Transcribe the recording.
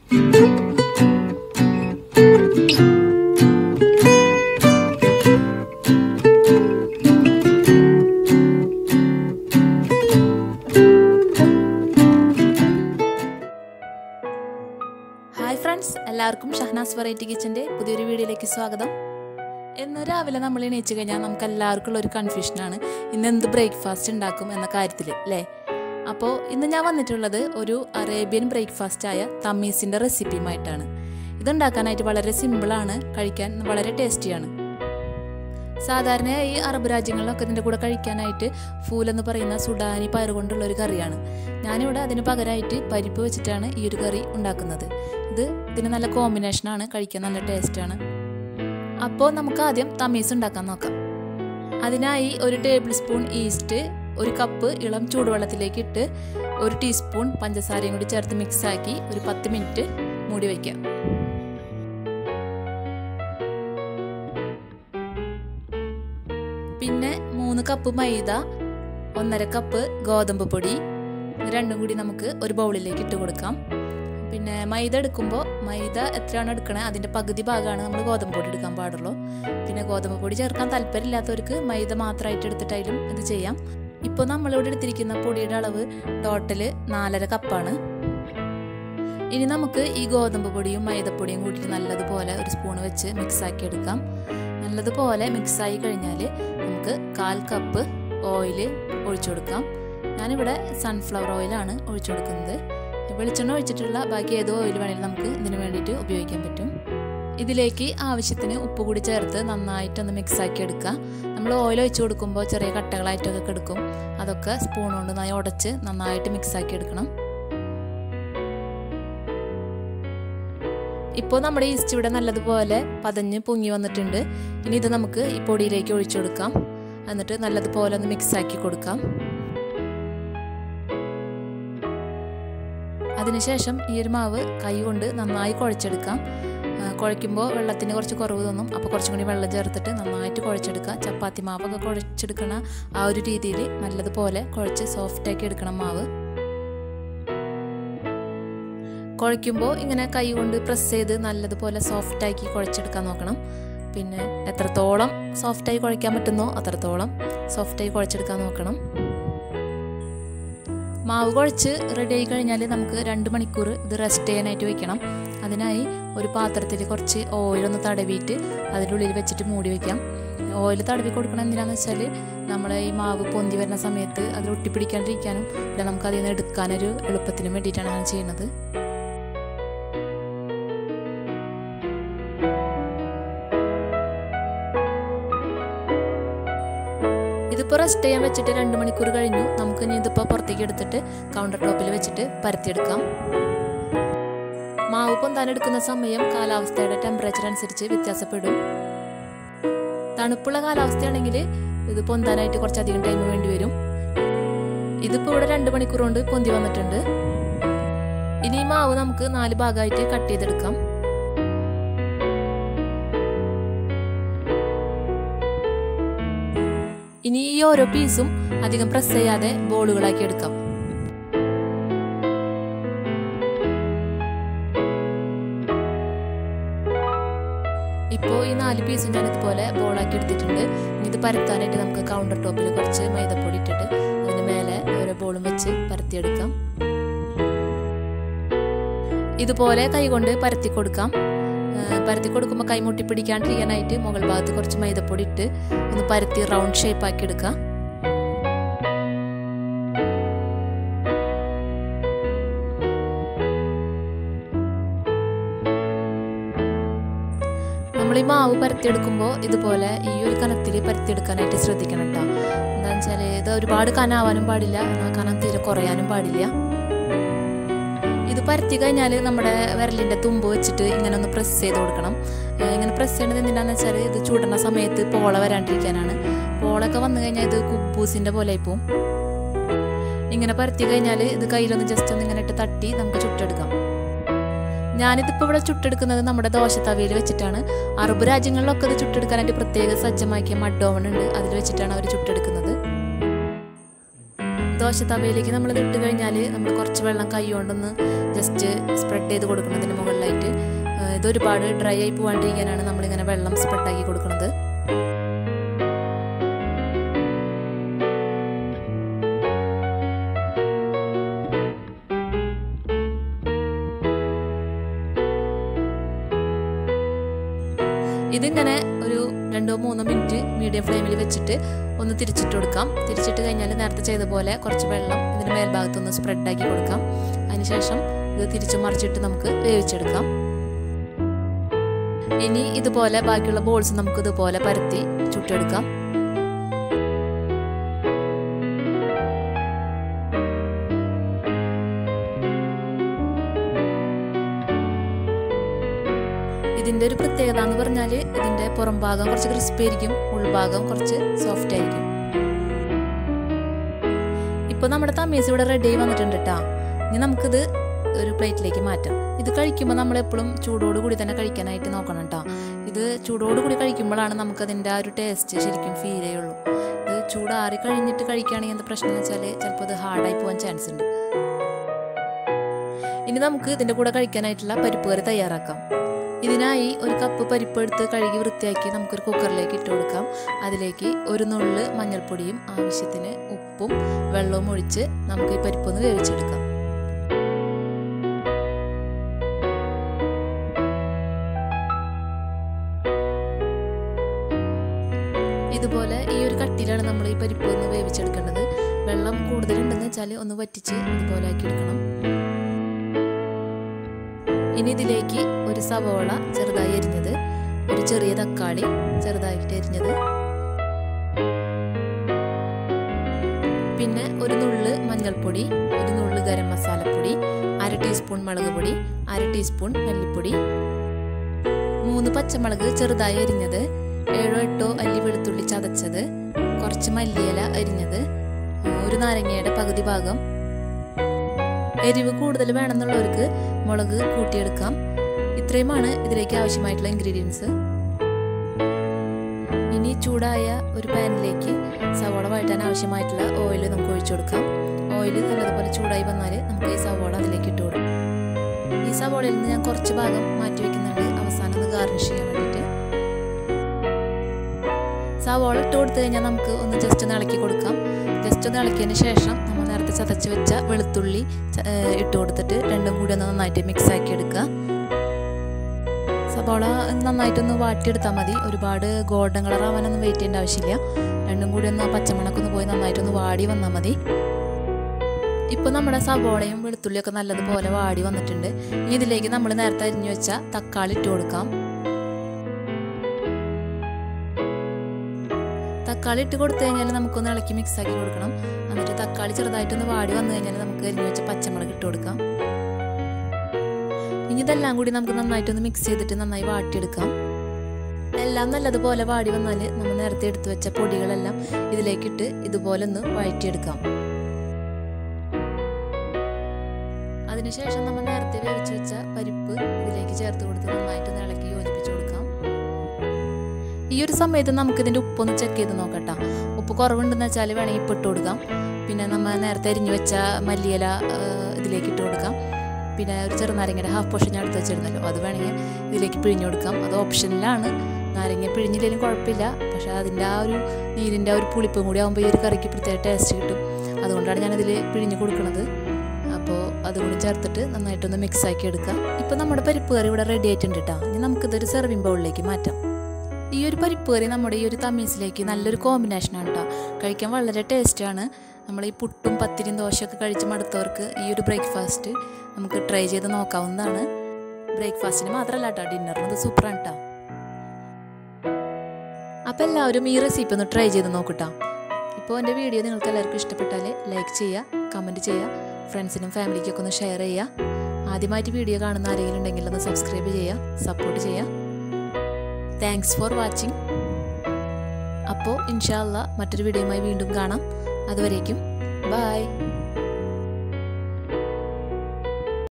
hi friends എല്ലാവർക്കും Shahnaz variety കിച്ചൻ്റെ പുതിയൊരു വീഡിയോയിലേക്ക് സ്വാഗതം ഇന്ന് രാവിലെ നമ്മൾ എണീച്ച് കഴിഞ്ഞാൽ നമുക്ക് എല്ലാവർക്കും ഉള്ള ഒരു കൺഫ്യൂഷനാണ് ഇന്ന് എന്ത് ബ്രേക്ക്ഫാസ്റ്റ് ഉണ്ടാക്കും എന്ന കാര്യത്തിൽ അല്ലേ അപ്പോൾ ഇന്ന് ഞാൻ വന്നിട്ടുള്ളത് ഒരു അറേബ്യൻ ബ്രേക്ക്ഫാസ്റ്റായ തമ്മീസിൻ്റെ റെസിപ്പിയുമായിട്ടാണ് ഇതുണ്ടാക്കാനായിട്ട് വളരെ സിമ്പിളാണ് കഴിക്കാൻ വളരെ ടേസ്റ്റിയാണ് സാധാരണ ഈ അറബ് രാജ്യങ്ങളിലൊക്കെ ഇതിൻ്റെ കൂടെ കഴിക്കാനായിട്ട് ഫൂൽ എന്ന് പറയുന്ന സുഡാനി പയർ കൊണ്ടുള്ള ഒരു കറിയാണ് ഞാനിവിടെ അതിന് പകരമായിട്ട് പരിപ്പ് വെച്ചിട്ടാണ് ഈ ഒരു കറി ഉണ്ടാക്കുന്നത് ഇത് ഇതിന് നല്ല കോമ്പിനേഷനാണ് കഴിക്കാൻ നല്ല ടേസ്റ്റാണ് അപ്പോൾ നമുക്ക് ആദ്യം തമീസ് ഉണ്ടാക്കാൻ നോക്കാം അതിനായി ഒരു ടേബിൾ സ്പൂൺ ഈസ്റ്റ് ഒരു കപ്പ് ഇളം ചൂടുവെള്ളത്തിലേക്ക് ഇട്ട് ഒരു ടീസ്പൂൺ പഞ്ചസാരയും കൂടി ചേർത്ത് മിക്സാക്കി ഒരു പത്ത് മിനിറ്റ് മൂടി വയ്ക്കാം പിന്നെ മൂന്ന് കപ്പ് മൈദ ഒന്നര കപ്പ് ഗോതമ്പ് പൊടി ഇത് രണ്ടും കൂടി നമുക്ക് ഒരു ബൗളിലേക്ക് ഇട്ട് കൊടുക്കാം പിന്നെ മൈദ എടുക്കുമ്പോൾ മൈദ എത്രയാണ് എടുക്കണേ അതിൻ്റെ പകുതി ഭാഗമാണ് നമ്മൾ ഗോതമ്പ് പൊടി എടുക്കാൻ പാടുള്ളൂ പിന്നെ ഗോതമ്പ് പൊടി ചേർക്കാൻ താല്പര്യമില്ലാത്തവർക്ക് മൈദ മാത്രമായിട്ട് എടുത്തിട്ടായാലും ഇത് ചെയ്യാം ഇപ്പോൾ നമ്മളിവിടെ എടുത്തിരിക്കുന്ന പൊടിയുടെ അളവ് ടോട്ടൽ നാലര കപ്പാണ് ഇനി നമുക്ക് ഈ ഗോതമ്പ് പൊടിയും മൈദപ്പൊടിയും കൂട്ടിയിട്ട് നല്ലതുപോലെ ഒരു സ്പൂൺ വെച്ച് മിക്സാക്കി എടുക്കാം നല്ലതുപോലെ മിക്സായി കഴിഞ്ഞാൽ നമുക്ക് കാൽ കപ്പ് ഓയിൽ ഒഴിച്ചു കൊടുക്കാം ഞാനിവിടെ സൺഫ്ലവർ ഓയിലാണ് ഒഴിച്ചു കൊടുക്കുന്നത് വെളിച്ചെണ്ണ ഒഴിച്ചിട്ടുള്ള ബാക്കി ഏതോ ഓയിൽ വേണമെങ്കിലും നമുക്ക് ഇതിന് വേണ്ടിയിട്ട് ഉപയോഗിക്കാൻ പറ്റും ഇതിലേക്ക് ആവശ്യത്തിന് ഉപ്പ് കൂടി ചേർത്ത് നന്നായിട്ടൊന്ന് മിക്സാക്കി എടുക്കുക നമ്മൾ ഓയിൽ ഒഴിച്ചു കൊടുക്കുമ്പോൾ ചെറിയ കട്ടകളായിട്ടൊക്കെ കിടക്കും അതൊക്കെ സ്പൂൺ കൊണ്ട് നന്നായി ഉടച്ച് നന്നായിട്ട് മിക്സാക്കി എടുക്കണം ഇപ്പോൾ നമ്മുടെ ഈസ്റ്റ് ഇവിടെ നല്ലതുപോലെ പതഞ്ഞ് പൊങ്ങി വന്നിട്ടുണ്ട് ഇനി ഇത് നമുക്ക് ഈ പൊടിയിലേക്ക് ഒഴിച്ചു കൊടുക്കാം എന്നിട്ട് നല്ലതുപോലെ ഒന്ന് മിക്സ് ആക്കി കൊടുക്കാം അതിനുശേഷം ഈ ഒരു മാവ് കൈ കൊണ്ട് നന്നായി കുഴച്ചെടുക്കാം കുഴയ്ക്കുമ്പോൾ വെള്ളത്തിന് കുറച്ച് കുറവ് തോന്നും അപ്പോൾ കുറച്ചും കൂടി വെള്ളം ചേർത്തിട്ട് നന്നായിട്ട് കുഴച്ചെടുക്കുക ചപ്പാത്തി മാവൊക്കെ കുഴച്ചെടുക്കണ ആ ഒരു രീതിയിൽ നല്ലതുപോലെ കുഴച്ച് സോഫ്റ്റാക്കി എടുക്കണം മാവ് കുഴയ്ക്കുമ്പോൾ ഇങ്ങനെ കൈ കൊണ്ട് പ്രസ് ചെയ്ത് നല്ലതുപോലെ സോഫ്റ്റാക്കി കുഴച്ചെടുക്കാൻ നോക്കണം പിന്നെ എത്രത്തോളം സോഫ്റ്റായി കുഴയ്ക്കാൻ പറ്റുന്നോ അത്രത്തോളം സോഫ്റ്റായി കുഴച്ചെടുക്കാൻ നോക്കണം മാവ് കുഴച്ച് റെഡി ആയി കഴിഞ്ഞാൽ നമുക്ക് രണ്ട് മണിക്കൂർ ഇത് റെസ്റ്റ് ചെയ്യാനായിട്ട് വെക്കണം അതിനായി ഒരു പാത്രത്തിൽ കുറച്ച് ഓയിലൊന്ന് തടവിയിട്ട് അതിൻ്റെ ഉള്ളിൽ വെച്ചിട്ട് മൂടി വയ്ക്കാം ഓയിൽ തടവി കൊടുക്കണം എന്തിനാന്ന് വെച്ചാൽ നമ്മൾ ഈ മാവ് പൊന്തി വരുന്ന സമയത്ത് അതിൽ ഒട്ടിപ്പിടിക്കാണ്ടിരിക്കാനും പിന്നെ നമുക്ക് അതിൽ നിന്ന് എടുക്കാനൊരു എളുപ്പത്തിനും വേണ്ടിയിട്ടാണ് അങ്ങനെ ചെയ്യുന്നത് ഇതിപ്പോൾ റെസ്റ്റ് ചെയ്യാൻ വെച്ചിട്ട് രണ്ട് മണിക്കൂർ കഴിഞ്ഞു നമുക്ക് ഇനി ഇതിപ്പോൾ പുറത്തേക്ക് എടുത്തിട്ട് കൗണ്ടർ ടോപ്പിൽ വെച്ചിട്ട് പരത്തിയെടുക്കാം മാവ് പൊന്താനെടുക്കുന്ന സമയം കാലാവസ്ഥയുടെ ടെമ്പറേച്ചർ അനുസരിച്ച് വ്യത്യാസപ്പെടും തണുപ്പുള്ള കാലാവസ്ഥയാണെങ്കിൽ ഇത് പൊന്താനായിട്ട് കുറച്ചധികം ടൈം വേണ്ടി വരും ഇതിപ്പോൾ ഇവിടെ രണ്ട് മണിക്കൂർ കൊണ്ട് പൊന്തി വന്നിട്ടുണ്ട് ഇനി ഈ മാവ് നമുക്ക് നാല് ഭാഗമായിട്ട് കട്ട് ചെയ്തെടുക്കാം ഇനി ഈ ഓരോ പീസും അധികം പ്രസ് ചെയ്യാതെ ബോളുകളാക്കി എടുക്കാം ഇപ്പോൾ ഈ നാല് പീസും ഞാൻ ഇതുപോലെ ബോളാക്കി എടുത്തിട്ടുണ്ട് ഇനി ഇത് പരത്താനായിട്ട് നമുക്ക് കൗണ്ടർ ടോപ്പിൽ കുറച്ച് മൈദപ്പൊടി ഇട്ടിട്ട് അതിന് മേലെ ഓരോ ബോളും വെച്ച് പരത്തിയെടുക്കാം ഇതുപോലെ കൈകൊണ്ട് പരത്തി കൊടുക്കാം പരത്തി കൊടുക്കുമ്പോൾ കൈമുട്ടി പിടിക്കാണ്ടിരിക്കാനായിട്ട് മുകൾ ഭാഗത്ത് കുറച്ച് മൈദപ്പൊടി ഇട്ട് ഒന്ന് പരത്തി റൗണ്ട് ഷേപ്പ് ആക്കി എടുക്കാം നമ്മൾ ഈ മാവ് പരത്തിയെടുക്കുമ്പോൾ ഇതുപോലെ ഈ ഒരു കനത്തിൽ പരത്തിയെടുക്കാനായിട്ട് ശ്രദ്ധിക്കണം കേട്ടോ എന്താണെന്ന് വെച്ചാൽ ഇത് ഒരുപാട് കനാവാനും പാടില്ല എന്നാൽ കനം തീരെ കുറയാനും പാടില്ല ഇത് പരത്തി കഴിഞ്ഞാൽ നമ്മുടെ വിരലിൻ്റെ തുമ്പ് വെച്ചിട്ട് ഇങ്ങനെ ഒന്ന് പ്രസ് ചെയ്ത് കൊടുക്കണം ഇങ്ങനെ പ്രസ് ചെയ്യേണ്ടത് എന്തിനാന്ന് വെച്ചാൽ ഇത് ചൂടുന്ന സമയത്ത് പോള വരാണ്ടിരിക്കാനാണ് പോളൊക്കെ വന്നു കഴിഞ്ഞാൽ ഇത് കുബൂസിൻ്റെ പോലെ ആയിപ്പോവും ഇങ്ങനെ പരത്തി കഴിഞ്ഞാൽ ഇത് കയ്യിലൊന്ന് ജസ്റ്റ് ഒന്ന് ഇങ്ങനെ ഇട്ട് തട്ടി നമുക്ക് ചുട്ടെടുക്കാം ഞാനിതിപ്പോൾ ഇവിടെ ചുട്ടെടുക്കുന്നത് നമ്മുടെ ദോശത്തവയിൽ വെച്ചിട്ടാണ് അറബ് രാജ്യങ്ങളിലൊക്കെ ഇത് ചുട്ടെടുക്കാനായിട്ട് പ്രത്യേക സജ്ജമാക്കിയ മഡ് ഓവൺ ഉണ്ട് അതിൽ വെച്ചിട്ടാണ് അവർ ചുട്ടെടുക്കുന്നത് ദോശ തവയിലേക്ക് നമ്മൾ ഇത് ഇട്ട് കഴിഞ്ഞാൽ നമ്മൾ കുറച്ച് വെള്ളം കൈ കൊണ്ടൊന്ന് ജസ്റ്റ് സ്പ്രെഡ് ചെയ്ത് കൊടുക്കണം ഇതിൻ്റെ മുകളിലായിട്ട് ഏഹ് ഇത് ഒരുപാട് ഡ്രൈ ആയി പോകാണ്ടിരിക്കാനാണ് നമ്മളിങ്ങനെ വെള്ളം സ്പ്രെഡാക്കി കൊടുക്കുന്നത് ഇതിങ്ങനെ ഒരു രണ്ടോ മൂന്നോ മിനിറ്റ് മീഡിയം ഫ്ലെയിമിൽ വെച്ചിട്ട് ഒന്ന് തിരിച്ചിട്ട് കൊടുക്കാം തിരിച്ചിട്ട് കഴിഞ്ഞാൽ നേരത്തെ ചെയ്ത പോലെ കുറച്ച് വെള്ളം ഇതിന് മേൽഭാഗത്തൊന്ന് സ്പ്രെഡാക്കി കൊടുക്കാം അതിനുശേഷം ഇത് തിരിച്ചു മറിച്ചിട്ട് നമുക്ക് വേവിച്ചെടുക്കാം ഇനി ഇതുപോലെ ബാക്കിയുള്ള ബോൾസ് നമുക്ക് ഇതുപോലെ പരത്തി ചുട്ടെടുക്കാം ഇതിൻ്റെ ഒരു പ്രത്യേകത എന്ന് പറഞ്ഞാൽ ഇതിൻ്റെ പുറം ഭാഗം കുറച്ച് ക്രിസ്പി ആയിരിക്കും ഉൾഭാഗം കുറച്ച് സോഫ്റ്റ് ആയിരിക്കും ഇപ്പോൾ നമ്മുടെ തമ്മീസ് ഇവിടെ റെഡി ആയി വന്നിട്ടുണ്ട് കേട്ടോ ഇനി നമുക്കിത് ഒരു പ്ലേറ്റിലേക്ക് മാറ്റാം ഇത് കഴിക്കുമ്പോൾ നമ്മൾ എപ്പോഴും ചൂടോട് കൂടി തന്നെ കഴിക്കാനായിട്ട് നോക്കണം കേട്ടോ ഇത് ചൂടോട് കൂടി കഴിക്കുമ്പോഴാണ് നമുക്കതിൻ്റെ ആ ഒരു ടേസ്റ്റ് ശരിക്കും ഫീൽ ചെയ്യുള്ളൂ ഇത് ചൂടാറി കഴിഞ്ഞിട്ട് കഴിക്കുകയാണെങ്കിൽ എന്താ പ്രശ്നം എന്ന് വെച്ചാൽ ചിലപ്പോൾ അത് ഹാർഡായി പോകാൻ ചാൻസ് ഉണ്ട് ഇനി നമുക്ക് ഇതിൻ്റെ കൂടെ കഴിക്കാനായിട്ടുള്ള പരിപ്പ് കറി തയ്യാറാക്കാം ഇതിനായി ഒരു കപ്പ് പരിപ്പ് എടുത്ത് കഴുകി വൃത്തിയാക്കി നമുക്കൊരു കുക്കറിലേക്ക് ഇട്ട് കൊടുക്കാം അതിലേക്ക് ഒരു നുള്ള് മഞ്ഞൾപ്പൊടിയും ആവശ്യത്തിന് ഉപ്പും വെള്ളവും ഒഴിച്ച് നമുക്ക് ഈ പരിപ്പൊന്ന് വേവിച്ചെടുക്കാം ഇതുപോലെ ഈ ഒരു കട്ടിയിലാണ് നമ്മൾ ഈ പരിപ്പ് ഒന്ന് വേവിച്ചെടുക്കേണ്ടത് വെള്ളം കൂടുതലുണ്ടെന്ന് വെച്ചാൽ ഒന്ന് വറ്റിച്ച് ഇതുപോലെ ആക്കി എടുക്കണം ഇനി ഇതിലേക്ക് ഒരു സവോള ചെറുതായി എരിഞ്ഞത് ഒരു ചെറിയ തക്കാളി ചെറുതായിട്ട് എരിഞ്ഞത് പിന്നെ ഒരു നുള്ള് മഞ്ഞൾപ്പൊടി ഒരു നുള്ള് ഗരം മസാലപ്പൊടി അര ടീസ്പൂൺ മുളക് പൊടി അര ടീസ്പൂൺ മല്ലിപ്പൊടി മൂന്ന് പച്ചമുളക് ചെറുതായി അരിഞ്ഞത് ഏഴോ എട്ടോ അല്ലി വെളുത്തുള്ളി ചതച്ചത് കുറച്ച് മല്ലിയില അരിഞ്ഞത് ഒരു നാരങ്ങയുടെ പകുതി ഭാഗം എരിവ് കൂടുതൽ വേണമെന്നുള്ളവർക്ക് മുളക് കൂട്ടിയെടുക്കാം ഇത്രയുമാണ് ഇതിലേക്ക് ആവശ്യമായിട്ടുള്ള ഇൻഗ്രീഡിയൻസ് ഇനി ചൂടായ ഒരു പാനിലേക്ക് സവോള വഴറ്റാൻ ആവശ്യമായിട്ടുള്ള ഓയിൽ നമുക്ക് ഒഴിച്ചു കൊടുക്കാം ഓയിൽ നല്ലതുപോലെ ചൂടായി വന്നാൽ നമുക്ക് ഈ സവോള അതിലേക്ക് ഇട്ട് കൊടുക്കാം ഈ സവോളയിൽ നിന്ന് ഞാൻ കുറച്ച് ഭാഗം മാറ്റി വെക്കുന്നുണ്ട് അവസാനം ഒന്ന് ഗാർണിഷ് ചെയ്യാൻ വേണ്ടിയിട്ട് സവോള ഇട്ട് കൊടുത്തു കഴിഞ്ഞാൽ നമുക്ക് ഒന്ന് ജസ്റ്റ് ഒന്ന് ഇളക്കി കൊടുക്കാം ജസ്റ്റ് ഒന്ന് ഇളക്കിയതിന് ശേഷം നമ്മൾ നേരത്തെ ചതച്ച് വെച്ച വെളുത്തുള്ളി ഇട്ട് കൊടുത്തിട്ട് രണ്ടും കൂടി ഒന്ന് നന്നായിട്ട് മിക്സ് ആക്കി എടുക്കുക സവോള നന്നായിട്ടൊന്ന് വാട്ടിയെടുത്താൽ മതി ഒരുപാട് ഗോൾഡൻ കളർ ആവാനൊന്നും വെയിറ്റ് ചെയ്യേണ്ട ആവശ്യമില്ല രണ്ടും കൂടി ഒന്ന് പച്ചമണക്കൊന്ന് പോയി നന്നായിട്ടൊന്ന് വാടി വന്നാൽ മതി ഇപ്പോൾ നമ്മുടെ സവോളയും വെളുത്തുള്ളിയൊക്കെ നല്ലതുപോലെ വാടി വന്നിട്ടുണ്ട് ഇനി ഇതിലേക്ക് നമ്മൾ നേരത്തെ അരിഞ്ഞു വെച്ച തക്കാളി ഇട്ട് കൊടുക്കാം തക്കാളി ഇട്ട് കൊടുത്തു കഴിഞ്ഞാൽ നമുക്കൊന്ന് ഇളക്കി മിക്സ് ആക്കി കൊടുക്കണം എന്നിട്ട് തക്കാളി ചെറുതായിട്ടൊന്ന് വാടി വന്നു കഴിഞ്ഞാൽ നമുക്ക് അരിഞ്ഞു വെച്ച പച്ചമുളക് ഇട്ട് കൊടുക്കാം ഇനി ഇതെല്ലാം കൂടി നമുക്ക് നന്നായിട്ടൊന്ന് മിക്സ് ചെയ്തിട്ട് നന്നായി വാട്ടിയെടുക്കാം എല്ലാം നല്ലതുപോലെ വാടി വന്നാൽ നമ്മൾ നേരത്തെ എടുത്തു വെച്ച പൊടികളെല്ലാം ഇതിലേക്കിട്ട് ഇതുപോലെ ഒന്ന് വഴറ്റിയെടുക്കാം അതിനുശേഷം നമ്മൾ നേരത്തെ വേവിച്ച് വെച്ച പരിപ്പ് ഇതിലേക്ക് ചേർത്ത് കൊടുത്ത് നന്നായിട്ടൊന്ന് ഇളക്കി യോജിപ്പിച്ച് കൊടുക്കാം ഈ ഒരു സമയത്ത് നമുക്ക് ഇതിൻ്റെ ഉപ്പൊന്ന് ചെക്ക് ചെയ്ത് നോക്കട്ടോ ഉപ്പ് കുറവുണ്ടെന്ന് വെച്ചാൽ വേണമെങ്കിൽ ഇപ്പം ഇട്ട് കൊടുക്കാം പിന്നെ നമ്മൾ നേരത്തെ അരിഞ്ഞു വെച്ച മല്ലിയില ഇതിലേക്ക് ഇട്ട് കൊടുക്കാം പിന്നെ ഒരു ചെറുനാരങ്ങയുടെ ഹാഫ് പോർഷൻ ഞാൻ എടുത്ത് വെച്ചിരുന്നല്ലോ അത് വേണമെങ്കിൽ ഇതിലേക്ക് പിഴിഞ്ഞു കൊടുക്കാം അത് ഓപ്ഷനിലാണ് നാരങ്ങ പിഴിഞ്ഞില്ലെങ്കിലും കുഴപ്പമില്ല പക്ഷേ അതിൻ്റെ ആ ഒരു നീരിൻ്റെ ആ ഒരു പുളിപ്പും കൂടി ആകുമ്പോൾ ഈ ഒരു കറിക്ക് പ്രത്യേക ടേസ്റ്റ് കിട്ടും അതുകൊണ്ടാണ് ഞാനതിൽ പിഴിഞ്ഞ് കൊടുക്കുന്നത് അപ്പോൾ അതുകൂടി ചേർത്തിട്ട് നന്നായിട്ടൊന്ന് മിക്സ് ആക്കി എടുക്കാം ഇപ്പോൾ നമ്മുടെ പരിപ്പ് കറി ഇവിടെ റെഡി ആയിട്ടുണ്ട് കേട്ടോ ഇനി നമുക്കിതൊരു സെർവിങ് ബൗളിലേക്ക് മാറ്റാം ഈ ഒരു പരിപ്പ് കറി നമ്മുടെ ഈ ഒരു തമീസിലേക്ക് നല്ലൊരു കോമ്പിനേഷനാണ് കേട്ടോ കഴിക്കാൻ വളരെ ടേസ്റ്റാണ് നമ്മൾ ഈ പുട്ടും പത്തിരിയും ദോശയൊക്കെ കഴിച്ച് മടുത്തവർക്ക് ഈ ഒരു ബ്രേക്ക്ഫാസ്റ്റ് നമുക്ക് ട്രൈ ചെയ്ത് നോക്കാവുന്നതാണ് ബ്രേക്ക്ഫാസ്റ്റിന് മാത്രമല്ല കേട്ടോ ഡിന്നറിന് ഇത് സൂപ്പറാണ് കേട്ടോ അപ്പോൾ എല്ലാവരും ഈ റെസിപ്പി ഒന്ന് ട്രൈ ചെയ്ത് നോക്കട്ടോ ഇപ്പോൾ എൻ്റെ വീഡിയോ നിങ്ങൾക്ക് എല്ലാവർക്കും ഇഷ്ടപ്പെട്ടാൽ ലൈക്ക് ചെയ്യുക കമൻറ്റ് ചെയ്യുക ഫ്രണ്ട്സിനും ഫാമിലിക്കൊക്കെ ഒന്ന് ഷെയർ ചെയ്യുക ആദ്യമായിട്ട് വീഡിയോ കാണുന്ന ആരെങ്കിലും ഉണ്ടെങ്കിൽ ഒന്ന് സബ്സ്ക്രൈബ് ചെയ്യുക സപ്പോർട്ട് ചെയ്യുക താങ്ക്സ് ഫോർ വാച്ചിങ് അപ്പോൾ ഇൻഷാല്ല മറ്റൊരു വീഡിയോയുമായി വീണ്ടും കാണാം അതുവരേക്കും ബായ്